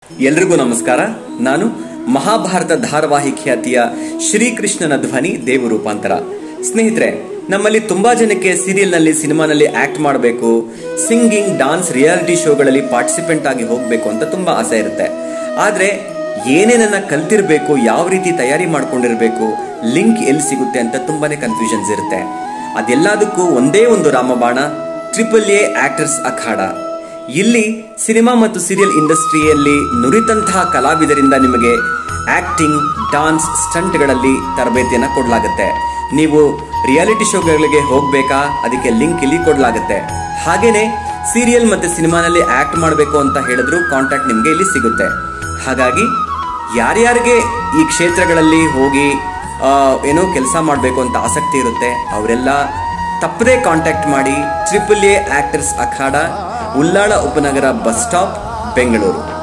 ಎಲ್ರಿಗೂ ನಮಸ್ಕಾರ ನಾನು ಮಹಾಭಾರತ ಧಾರಾವಾಹಿ ಖ್ಯಾತಿಯ ಶ್ರೀಕೃಷ್ಣನ ಧ್ವನಿ ದೇವ ರೂಪಾಂತರ ಸ್ನೇಹಿತರೆ ನಮ್ಮಲ್ಲಿ ತುಂಬಾ ಜನಕ್ಕೆ ಸೀರಿಯಲ್ ನಲ್ಲಿ ಸಿನಿಮಾನಲ್ಲಿ ಆಕ್ಟ್ ಮಾಡಬೇಕು ಸಿಂಗಿಂಗ್ ಡಾನ್ಸ್ ರಿಯಾಲಿಟಿ ಶೋಗಳಲ್ಲಿ ಪಾರ್ಟಿಸಿಪೆಂಟ್ ಆಗಿ ಹೋಗ್ಬೇಕು ಅಂತ ತುಂಬಾ ಆಸೆ ಇರುತ್ತೆ ಆದ್ರೆ ಏನೇನನ್ನ ಕಲ್ತಿರ್ಬೇಕು ಯಾವ ರೀತಿ ತಯಾರಿ ಮಾಡ್ಕೊಂಡಿರ್ಬೇಕು ಲಿಂಕ್ ಎಲ್ಲಿ ಸಿಗುತ್ತೆ ಅಂತ ತುಂಬಾನೇ ಕನ್ಫ್ಯೂಷನ್ಸ್ ಇರುತ್ತೆ ಅದೆಲ್ಲದಕ್ಕೂ ಒಂದೇ ಒಂದು ರಾಮಬಾಣ ಟ್ರಿಪಲ್ ಎ ಆಕ್ಟರ್ಸ್ ಅಖಾಡ ಇಲ್ಲಿ ಸಿನಿಮಾ ಮತ್ತು ಸೀರಿಯಲ್ ಇಂಡಸ್ಟ್ರಿಯಲ್ಲಿ ನುರಿತಂತಹ ಕಲಾವಿದರಿಂದ ನಿಮಗೆ ಆಕ್ಟಿಂಗ್ ಡಾನ್ಸ್ ಸ್ಟಂಟ್ಗಳಲ್ಲಿ ತರಬೇತಿಯನ್ನು ಕೊಡಲಾಗುತ್ತೆ ನೀವು ರಿಯಾಲಿಟಿ ಶೋಗಳಿಗೆ ಹೋಗಬೇಕಾ ಅದಕ್ಕೆ ಲಿಂಕ್ ಇಲ್ಲಿ ಕೊಡಲಾಗುತ್ತೆ ಹಾಗೇನೆ ಸೀರಿಯಲ್ ಮತ್ತು ಸಿನಿಮಾನಲ್ಲಿ ಆಕ್ಟ್ ಮಾಡಬೇಕು ಅಂತ ಹೇಳಿದ್ರು ಕಾಂಟ್ಯಾಕ್ಟ್ ನಿಮಗೆ ಇಲ್ಲಿ ಸಿಗುತ್ತೆ ಹಾಗಾಗಿ ಯಾರ್ಯಾರಿಗೆ ಈ ಕ್ಷೇತ್ರಗಳಲ್ಲಿ ಹೋಗಿ ಆ, ಏನೋ ಕೆಲಸ ಮಾಡಬೇಕು ಅಂತ ಆಸಕ್ತಿ ಇರುತ್ತೆ ಅವರೆಲ್ಲ ತಪ್ಪದೇ ಕಾಂಟ್ಯಾಕ್ಟ್ ಮಾಡಿ triple A actors Akhada Ullal ಉಪನಗರ ಬಸ್ ಸ್ಟಾಪ್ ಬೆಂಗಳೂರು